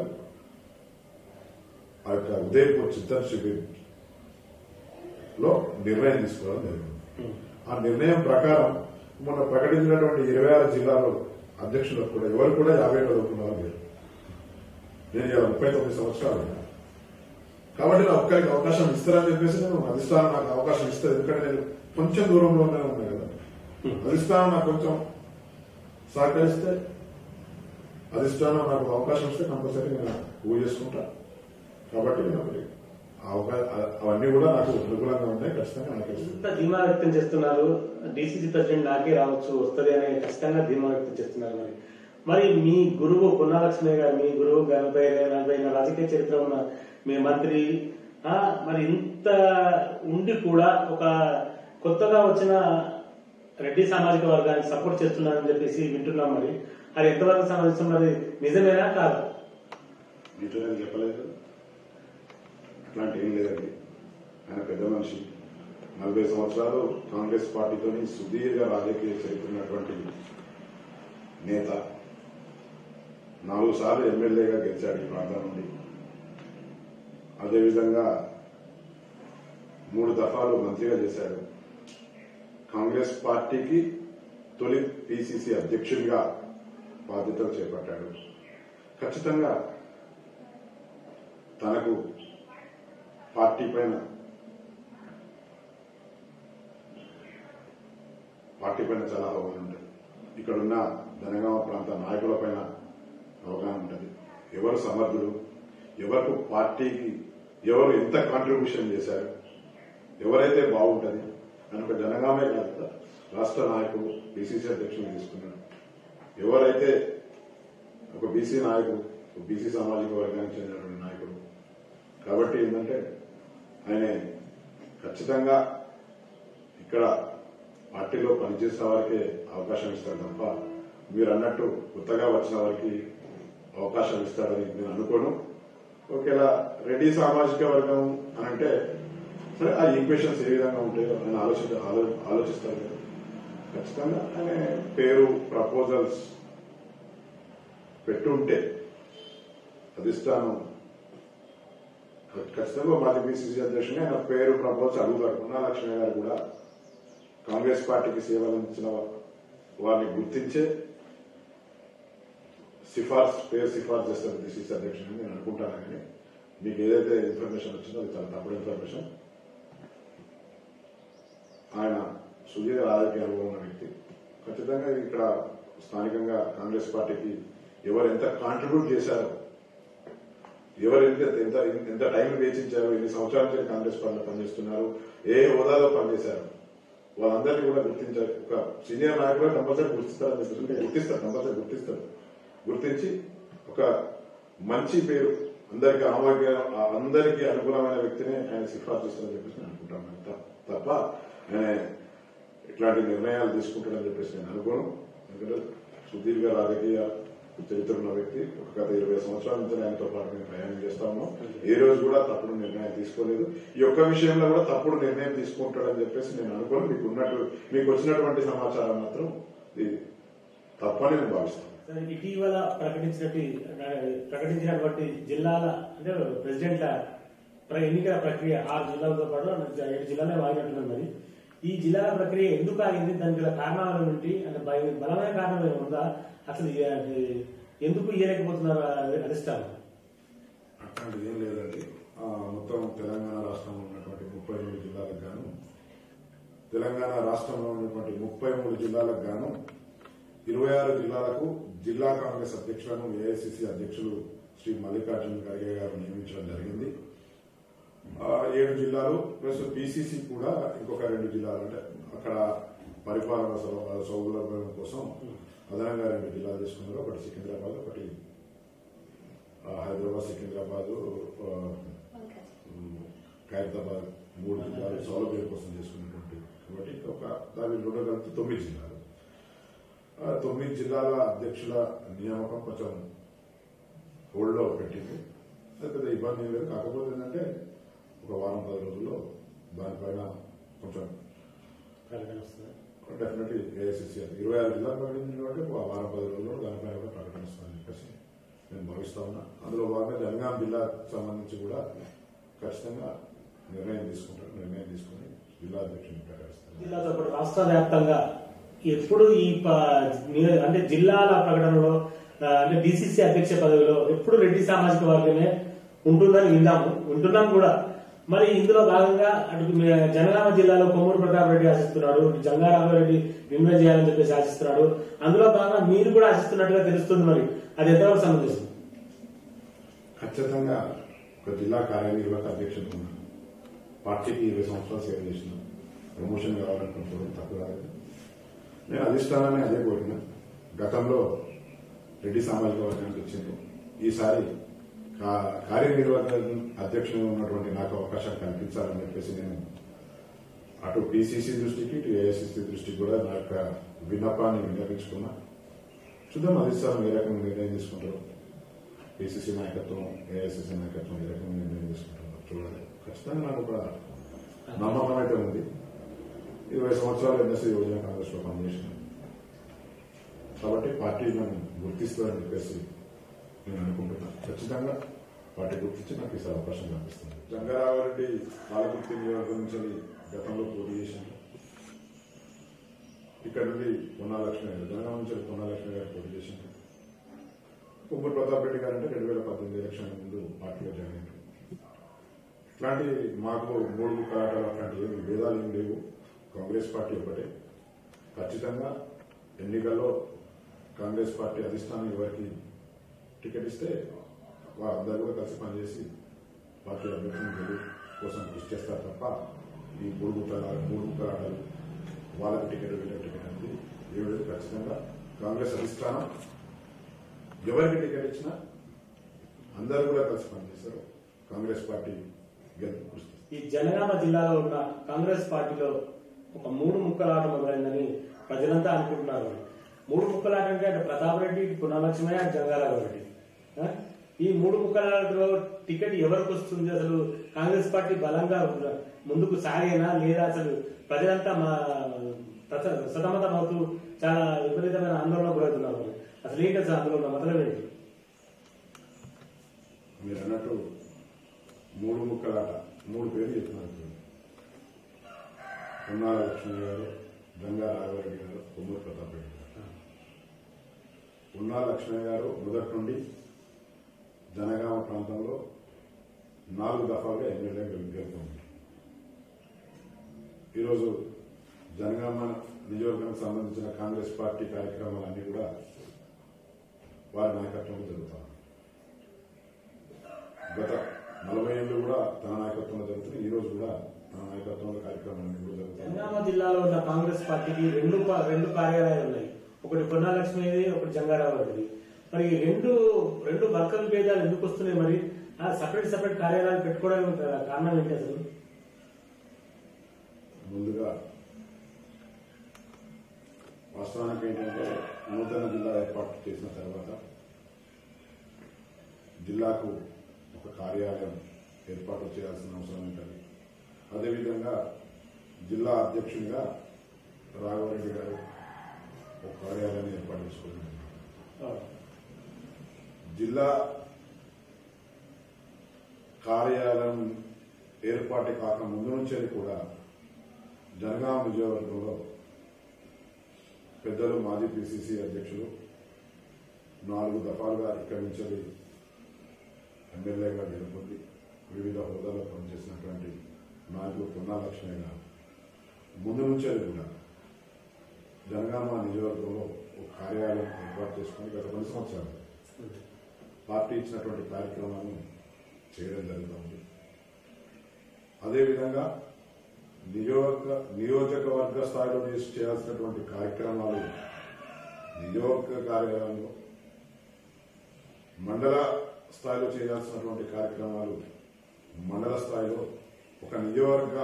ఆ యొక్క ఉదయపూర్ చిత్తన్ శిబిర్ లో నిర్ణయం తీసుకోవడం జరిగింది ఆ నిర్ణయం ప్రకారం మొన్న ప్రకటించినటువంటి ఇరవై ఆరు జిల్లాలో అధ్యక్షులకు కూడా ఎవరు కూడా యాభై ఏళ్ళ లోపు ఉన్నవారు లేరు నేను ఇలా ముప్పై తొమ్మిది సంవత్సరాలు ఉన్నా. కాబట్టి నా ఒక్కరికి అవకాశం ఇస్తారని చెప్పేసి నేను అధిష్టానం నాకు అవకాశం ఇస్తుంది ఎందుకంటే నేను కొంచెం దూరంలోనే ఉన్నా కదా అధిష్టానం నాకు కొంచెం సహకరిస్తే అధిష్టానం నాకు అవకాశం ఇస్తే కంపల్సరీ నేను ఊహ చేసుకుంటా కాబట్టి నేను ఒకటి ఆ అవకా- అవన్నీ కూడా నాకు అనుకూలంగా ఉంటాయి ఖచ్చితంగా నాకు ఇస్తుంది. ఎంత ధీమా వ్యక్తం చేస్తున్నారు డిసిసి ప్రెసిడెంట్ నాకే రావచ్చు వస్తుంది అని ఖచ్చితంగా ధీమా వ్యక్తం చేస్తున్నారు మరి మరి మీ గురువు పొన్నాలక్ష్మి గారు మీ గురువు నలభై నలభై ఏళ్ళ రాజకీయ చరిత్ర ఉన్న మీ మంత్రి ఆ, మరి ఇంత ఉండి కూడా ఒక కొత్తగా వచ్చిన రెడ్డి సామాజిక వర్గానికి సపోర్ట్ చేస్తున్నారని చెప్పేసి వింటున్నాం మరి అది ఎంతవరకు సంబంధించిన మరి నిజమేనా కాదు మీతో నేను చెప్పలేదు అట్లాంటి ఏం లేదండి ఆయన పెద్ద మనిషి నలభై సంవత్సరాలు కాంగ్రెస్ పార్టీతోని సుదీర్ఘ రాజకీయ చరిత్ర ఉన్నటువంటి నేత నాలుగు సార్లు ఎమ్మెల్యేగా గెలిచాడు ఈ ప్రాంతం నుండి అదేవిధంగా మూడు దఫాలు మంత్రిగా చేశాడు కాంగ్రెస్ పార్టీకి తొలి పిసిసి అధ్యక్షుడిగా బాధ్యతలు చేపట్టాడు ఖచ్చితంగా తనకు పార్టీ పైన పార్టీ పైన చాలా అవగాహన ఉంటుంది ఇక్కడ ఉన్న జనగామ ప్రాంత నాయకుల పైన అవగాహన ఉంటుంది ఎవరు సమర్థులు ఎవరికి పార్టీకి ఎవరు ఎంత కాంట్రిబ్యూషన్ చేశారు ఎవరైతే బాగుంటుంది అని ఒక జనగామే కాదు కదా, రాష్ట్ర నాయకుడు పిసిసి అధ్యక్షులు తీసుకున్నాడు ఎవరైతే ఒక బీసీ నాయకుడు ఒక బీసీ సామాజిక వర్గానికి చెందినటువంటి నాయకుడు కాబట్టి ఏంటంటే ఆయన ఖచ్చితంగా ఇక్కడ పార్టీలో పనిచేసిన వారికే అవకాశం ఇస్తారు తప్ప మీరు అన్నట్టు కొత్తగా వచ్చిన వారికి అవకాశం ఇస్తాడని నేను అనుకోను ఒకవేళ రెడ్డి సామాజిక వర్గం అని అంటే సరే ఆ ఈక్వేషన్స్ ఏ విధంగా ఉంటాయో ఆయన ఆలోచించ ఆలో- ఆలోచిస్తారు కదా ఖచ్చితంగా ఆయన పేరు ప్రపోజల్స్ పెట్టుంటే అధిష్టానం ఖచ్చితంగా మాజీ బీసీసీ అధ్యక్షుని ఆయన పేరు ప్రపోజల్స్ అడుగుతారు పున్నా లక్ష్మి గారు కూడా కాంగ్రెస్ పార్టీకి సేవలు అందించిన వారిని గుర్తించే సిఫార్సు పేరు సిఫార్సు చేస్తారు బీసీసీ అధ్యక్షుని నేను అనుకుంటాను కానీ మీకు ఏదైతే ఇన్ఫర్మేషన్ వచ్చిందో అది చాలా తప్పుడు ఇన్ఫర్మేషన్ ఆయన సుదీర్ఘ రాజకీయ అనుభవం ఉన్న వ్యక్తి ఖచ్చితంగా ఇక్కడ స్థానికంగా కాంగ్రెస్ పార్టీకి ఎవరు ఎంత కాంట్రిబ్యూట్ చేశారో ఎవరు ఎంత ఎంత ఎంత టైం వేచించారు ఎన్ని సంవత్సరాల నుంచి కాంగ్రెస్ పార్టీలో పనిచేస్తున్నారు ఏ హోదాలో పనిచేశారు వాళ్ళందరినీ కూడా గుర్తించారు ఒక సీనియర్ నాయకులు కంపల్సరీ గుర్తిస్తారని చెప్పేసి గుర్తిస్తారు కంపల్సరీ గుర్తిస్తారు గుర్తించి ఒక మంచి పేరు అందరికి ఆమోగ్య అందరికీ అనుకూలమైన వ్యక్తిని ఆయన సిఫార్సు చేస్తారని చెప్పేసి నేను అనుకుంటాను త- తప్ప ఆయన ఇట్లాంటి నిర్ణయాలు తీసుకుంటాడని చెప్పేసి నేను అనుకోను ఎందుకంటే సుదీర్ఘ రాజకీయ చరిత్ర ఉన్న వ్యక్తి ఒక గత ఇరవై సంవత్సరాల నుంచి ఆయనతో పాటు మేము ప్రయాణం చేస్తా ఉన్నాం ఏ రోజు కూడా తప్పుడు నిర్ణయం తీసుకోలేదు ఈ ఒక్క విషయంలో కూడా తప్పుడు నిర్ణయం తీసుకుంటాడని చెప్పేసి నేను అనుకోను మీకు ఉన్నట్టు మీకు వచ్చినటువంటి సమాచారం మాత్రం ఇది తప్పని నేను భావిస్తాను సరే, ఇటీవల ప్రకటించినట్టు ప్రకటించినటువంటి జిల్లాల అంటే ప్రెసిడెంట్ల ప్ర- ఎన్నికల ప్రక్రియ ఆరు జిల్లాలతో పాటు ఏడు జిల్లాలే వాగినట్టున్నది మరి ఈ జిల్లాల ప్రక్రియ ఎందుకు ఆగింది దానికి గల కారణాల నుండి అంటే బల- బలమైన కారణం ఏమైనా ఉందా అసలు ఏ- అది ఎందుకు ఇయ్యలేకపోతున్నారు అది- అధిష్టానం అట్లాంటిది ఏం లేదండి ఆ, మొత్తం తెలంగాణ రాష్ట్రంలో ఉన్నటువంటి ముప్పై రెండు జిల్లాలకు గాను తెలంగాణ రాష్ట్రంలో ఉన్నటువంటి ముప్పై మూడు జిల్లాలకు గాను ఇరవై ఆరు జిల్లాలకు జిల్లా కాంగ్రెస్ అధ్యక్షులను ఏఐసిసి అధ్యక్షులు శ్రీ మల్లికార్జున ఖర్గే గారు నియమించడం జరిగింది ఆ, ఏడు జిల్లాలు ప్లస్ బీసీసీ కూడా ఇంకొక రెండు జిల్లాలు అంటే అక్కడ పరిపాలన సౌ- సౌలభ్యం కోసం అదనంగా రెండు జిల్లాలు తీసుకున్నారు ఒకటి సికింద్రాబాద్ ఒకటి ఆ, హైదరాబాద్ సికింద్రాబాద్ ఆ, ఉమ్, ఖైరతాబాద్ మూడు జిల్లాలు సౌలభ్యం కోసం చేసుకున్నటువంటి కాబట్టి ఒక దాని రెండు కలిపి తొమ్మిది జిల్లాలు ఆ, తొమ్మిది జిల్లాల అధ్యక్షుల నియామకం కొంచెం హోల్డ్లో పెట్టింది అది పెద్ద ఇబ్బంది ఏం లేదు కాకపోతే ఏంటంటే ఒక వారం పది రోజుల్లో దానిపైన కొంచెం ప్రకటన వస్తుంది డెఫినెట్లీ ఏఐసిసి ఇరవై ఆరు జిల్లాలు ప్రకటించిన కాబట్టి ఒక వారం పది రోజుల్లో దానిపైన కూడా ప్రకటన ఇస్తామని చెప్పేసి నేను భావిస్తా ఉన్నా అందులో భాగంగా జనగాం జిల్లాకు సంబంధించి కూడా ఖచ్చితంగా నిర్ణయం తీసుకుంటారు నిర్ణయం తీసుకుని జిల్లా అధ్యక్షుని ప్రకటిస్తారు జిల్లాతో పాటు రాష్ట్ర వ్యాప్తంగా ఎప్పుడు ఈ ప- నియ- అంటే జిల్లాల ప్రకటనలో ఆ, అంటే డిసిసి అధ్యక్ష పదవిలో ఎప్పుడు రెడ్డి సామాజిక వర్గమే ఉంటుందని విన్నాము వింటున్నాం కూడా మరి ఇందులో భాగంగా అటు మీ జనగామ జిల్లాలో కొమ్మూరు ప్రతాప్ రెడ్డి ఆశిస్తున్నాడు జంగారామరెడ్డి విమ్మే చేయాలని చెప్పేసి ఆశిస్తున్నాడు అందులో భాగంగా మీరు కూడా ఆశిస్తున్నట్టుగా తెలుస్తుంది మరి అది ఎంతవరకు సమంజసం ఖచ్చితంగా ఒక జిల్లా కార్యనిర్వాహక అధ్యక్షుడు ఉన్నాను పార్టీకి ఇరవై సంవత్సరాలు సేవ చేసిన ప్రమోషన్ కావాలనుకుంటున్నాను తప్పు కాలేదు నేను అధిష్టానాన్ని అదే కోరిన గతంలో రెడ్డి సామాజిక వర్గానికి వచ్చింది ఈసారి కా- కార్యనిర్వాహక అధ్యక్షుడు ఉన్నటువంటి నాకు అవకాశం కల్పించాలని చెప్పేసి నేను అటు పిసిసి దృష్టికి ఇటు ఏఐసిసి దృష్టికి కూడా నా యొక్క విన్నపాన్ని విన్నపించుకున్నా చూద్దాం అధిష్టానం ఏ రకంగా నిర్ణయం తీసుకుంటారో పిసిసి నాయకత్వం ఏఐసిసి నాయకత్వం ఏ రకంగా నిర్ణయం తీసుకుంటారో చూడాలి ఖచ్చితంగా నాకు ఒక నమ్మకం అయితే ఉంది ఇరవై సంవత్సరాలు ఎన్ఎస్సీ యువజన కాంగ్రెస్ లో పనిచేసిన కాబట్టి పార్టీ నన్ను గుర్తిస్తుందని చెప్పేసి నేను అనుకుంటున్నాను ఖచ్చితంగా పార్టీ గుర్తించి నాకు ఈసారి అవకాశం కనిపిస్తుంది జంగారావరెడ్డి పాలకుర్తి నియోజకవర్గం నుంచి గతంలో పోటీ చేసింది ఇక్కడ నుండి పొన్నా లక్ష్మి గారు జనగామ నుంచి పొన్నా లక్ష్మి గారు పోటీ చేసింది కుమ్మూరు ప్రతాప్ రెడ్డి గారు అంటే రెండు వేల పద్దెనిమిది ఎలక్షన్ ముందు పార్టీలో జాయిన్ అయ్యారు ఇట్లాంటి మాకు మూడు కరాటాలు అట్లాంటి ఏమి భేదాలు ఏమి లేవు కాంగ్రెస్ పార్టీ ఒకటే ఖచ్చితంగా ఎన్నికల్లో కాంగ్రెస్ పార్టీ అధిష్టానం ఎవరికి టికెట్ ఇస్తే వారందరూ కూడా కలిసి పనిచేసి పార్టీ అభ్యర్థులను గెలుపు కోసం కృషి చేస్తారు తప్ప ఈ మూడు ముక్కల మూడు ముక్కలాటలు వాళ్ళకి టికెట్ వీళ్ళకి టికెట్ అనేది ఏమి లేదు ఖచ్చితంగా కాంగ్రెస్ అధిష్టానం ఎవరికి టికెట్ ఇచ్చినా అందరూ కూడా కలిసి పనిచేస్తారు కాంగ్రెస్ పార్టీ గెలుపు కృషి చేస్తారు. ఈ జనగామ జిల్లాలో ఉన్న కాంగ్రెస్ పార్టీలో ఒక మూడు ముక్కలాట మొదలైందని ప్రజలంతా అనుకుంటున్నారు మూడు ముక్కలాట అంటే అటు ప్రతాప్ రెడ్డి ఇటు పునర్లక్ష్మయ్య అటు జంగారావు రెడ్డి ఆ? ఈ మూడు ముక్కలాటలో టికెట్ ఎవరికి వస్తుంది అసలు కాంగ్రెస్ పార్టీ బలంగా ముందుకు సాగేనా లేదా అసలు ప్రజలంతా మా ప్రచ- సతమతమవుతూ చాలా విపరీతమైన ఆందోళన గురవుతున్నారు అసలు ఏంటి అసలు అందులో ఉన్న మొదలం ఏంటి మీరు అన్నట్టు మూడు ముక్కలాట మూడు పేర్లు చెప్తున్నారు ఇప్పుడు. ఉన్నాల లక్ష్మి గారు గంగా రాఘవరెడ్డి గారు కొమ్మూరు ప్రతాప్ రెడ్డి గారు ఉన్నాల లక్ష్మయ్య గారు మొదటి నుండి జనగామ ప్రాంతంలో నాలుగు దఫాలుగా ఎమ్మెల్యే గెలుపొంది ఈరోజు జనగామ నియోజకవర్గానికి సంబంధించిన కాంగ్రెస్ పార్టీ కార్యక్రమాలన్నీ కూడా వారి నాయకత్వంలో జరుగుతాయి గత నలభై ఏళ్ళు కూడా తన నాయకత్వంలో జరుగుతున్నాయి ఈ రోజు కూడా తన నాయకత్వంలో కార్యక్రమాలన్నీ కూడా జరుగుతాయి జనగామ జిల్లాలో ఉన్న కాంగ్రెస్ పార్టీకి రెండు పా- రెండు కార్యాలయాలు ఉన్నాయి ఒకటి పొన్నాలక్ష్మిది ఒకటి జంగారావు రెడ్డిది మరి ఈ రెండు రెండు వర్కర్ భేదాలు ఎందుకు వస్తున్నాయి మరి సపరేట్ సపరేట్ కార్యాలయాలు పెట్టుకోవడానికి కారణం ఏంటి అసలు ముందుగా వాస్తవానికి ఏంటంటే నూతన జిల్లా ఏర్పాటు చేసిన తర్వాత జిల్లాకు ఒక కార్యాలయం ఏర్పాటు చేయాల్సిన అవసరం ఉంటుంది అదేవిధంగా జిల్లా అధ్యక్షునిగా రాఘవరెడ్డి గారు ఒక కార్యాలయాన్ని ఏర్పాటు చేసుకున్నారు జిల్లా కార్యాలయం ఏర్పాటు కాక ముందు నుంచే కూడా జనగామ నియోజకవర్గంలో పెద్దలు మాజీ పిసిసి అధ్యక్షులు నాలుగు దఫాలుగా ఇక్కడి నుంచి ఎమ్మెల్యేగా గెలుపొంది వివిధ హోదాలో పనిచేసినటువంటి నాయకులు పున్నా లక్ష్మయ్య గారు ముందు నుంచే కూడా జనగామ నియోజకవర్గంలో ఒక కార్యాలయం ఏర్పాటు చేసుకుని గత కొన్ని సంవత్సరాలు పార్టీ ఇచ్చినటువంటి కార్యక్రమాలను చేయడం జరుగుతుంది అదేవిధంగా నియోజక నియోజకవర్గ స్థాయిలో చేసి చేయాల్సినటువంటి కార్యక్రమాలు నియోజక కార్యాలయంలో మండల స్థాయిలో చేయాల్సినటువంటి కార్యక్రమాలు మండల స్థాయిలో ఒక నియోజక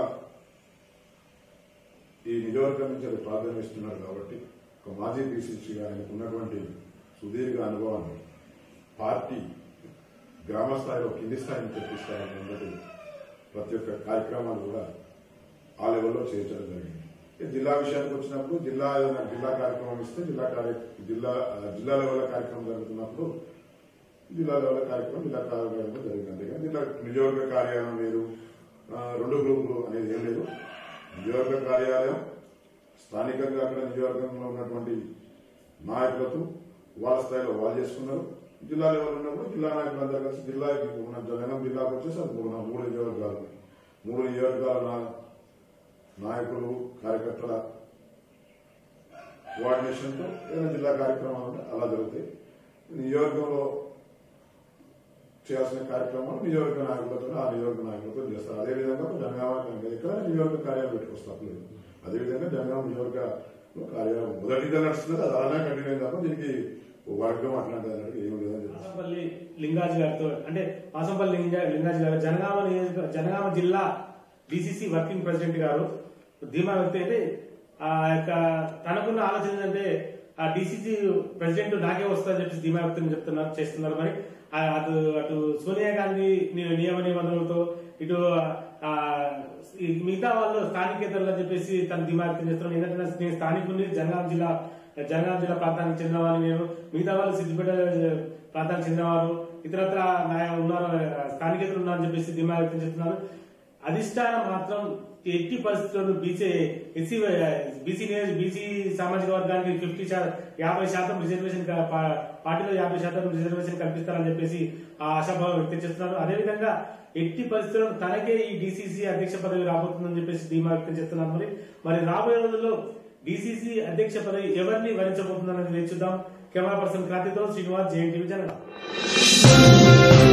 ఈ నియోజకవర్గం నుంచి అది ప్రాధాన్యమిస్తున్నారు కాబట్టి ఒక మాజీ పిసిసి ఆయనకు ఉన్నటువంటి సుదీర్ఘ అనుభవాన్ని పార్టీ గ్రామ స్థాయిలో కింది స్థాయిని తెప్పిస్తారని ఉన్నది ప్రతి ఒక్క కార్యక్రమాలు కూడా ఆ లెవెల్లో చేయించడం జరిగింది ఇక జిల్లా విషయానికి వచ్చినప్పుడు జిల్లా ఏదైనా జిల్లా కార్యక్రమం ఇస్తే జిల్లా కార్య జిల్లా జిల్లా లెవెల్ కార్యక్రమం జరుగుతున్నప్పుడు జిల్లా లెవెల్ కార్యక్రమం జిల్లా కార్యాలయంలో జరిగింది అంతేగాని జిల్లా నియోజక కార్యాలయం వేరు ఆ, రెండు గ్రూపులు అనేది ఏం లేదు నియోజక కార్యాలయం స్థానికంగా అక్కడ నియోజకవర్గంలో ఉన్నటువంటి నాయకులతో వాళ్ళ స్థాయిలో వాళ్ళు చేసుకున్నారు జిల్లా లెవెల్ ఉన్నప్పుడు జిల్లా నాయకులందరూ కలిసి జిల్లా ఉన్న జగనం జిల్లాకు వచ్చేసి అది మూడు మూడు నియోజకవర్గాలు ఉన్నాయి. మూడు నియోజకవర్గాల నా- నాయకులు కార్యకర్తల కోఆర్డినేషన్తో ఏదైనా జిల్లా కార్యక్రమాలు ఉంటే అలా జరుగుతాయి నియోజకంలో చేయాల్సిన కార్యక్రమాలు నియోజక నాయకులతో ఆ నియోజక నాయకులతో చేస్తారు అదేవిధంగా జనగామ ఎక్కడ నియోజక కార్యాలయం పెట్టుకొస్తారు లేదు అదేవిధంగా జనగామ నియోజక కార్యాలయం మొదటిగా నడుస్తుంది అది అలానే కంటిన్యూ అయింది తప్ప దీనికి ఓ వర్గం అట్లాంటిది అన్నట్టు ఏమి లేదని తెలుసు వాసంపల్లి లింగాజీ గారితో అంటే వాసంపల్లి లింగా- లింగాజీ గారు జనగామ నియోజక జనగామ జిల్లా డిసిసి వర్కింగ్ ప్రెసిడెంట్ గారు ధీమా వ్యక్తి అయితే ఆ యొక్క తనకున్న ఆలోచన ఏంటంటే ఆ డిసిసి ప్రెసిడెంట్ నాకే వస్తుందని చెప్పి ధీమా వ్యక్తం చెప్తున్నారు చేస్తున్నారు మరి ఆ అటు అటు సోనియా గాంధీ ని- నియమ నిబంధనలతో ఇటు ఆ ఈ మిగతా వాళ్ళు స్థానికేతరులు అని చెప్పేసి తన ధీమా వ్యక్తం చేస్తున్నారు ఎందుకంటే నేను స్థానికుని జనగాం జిల్లా జనగాం జిల్లా ప్రాంతానికి చెందినవాడిని నేను మిగతా వాళ్ళు సిద్దిపేట ప్రాంతానికి చెందినవారు ఇతరత్ర నాయ- ఉన్నారు స్థానికేతలు ఉన్నారని చెప్పేసి ధీమా వ్యక్తం చేస్తున్నారు అధిష్టానం మాత్రం ఎట్టి పరిస్థితుల్లో బీసీ ఎస్సీ బీసీ బీసీ సామాజిక వర్గానికి ఫిఫ్టీ యాభై శాతం రిజర్వేషన్ క- పా- పార్టీలో యాభై శాతం రిజర్వేషన్ కల్పిస్తారని చెప్పేసి ఆ ఆశాభావం వ్యక్తం చేస్తున్నారు అదేవిధంగా ఎట్టి పరిస్థితుల్లో తనకే ఈ డీసీసీ అధ్యక్ష పదవి రాబోతుందని చెప్పేసి ధీమా వ్యక్తం చేస్తున్నారు మరి మరి రాబోయే రోజుల్లో డీసీసీ అధ్యక్ష పదవి ఎవరిని వరించబోతుందన్నది వేచి చూద్దాం కెమెరా పర్సన్ క్రాంతితో శ్రీనివాస్ జేఎన్టీవీ జనగా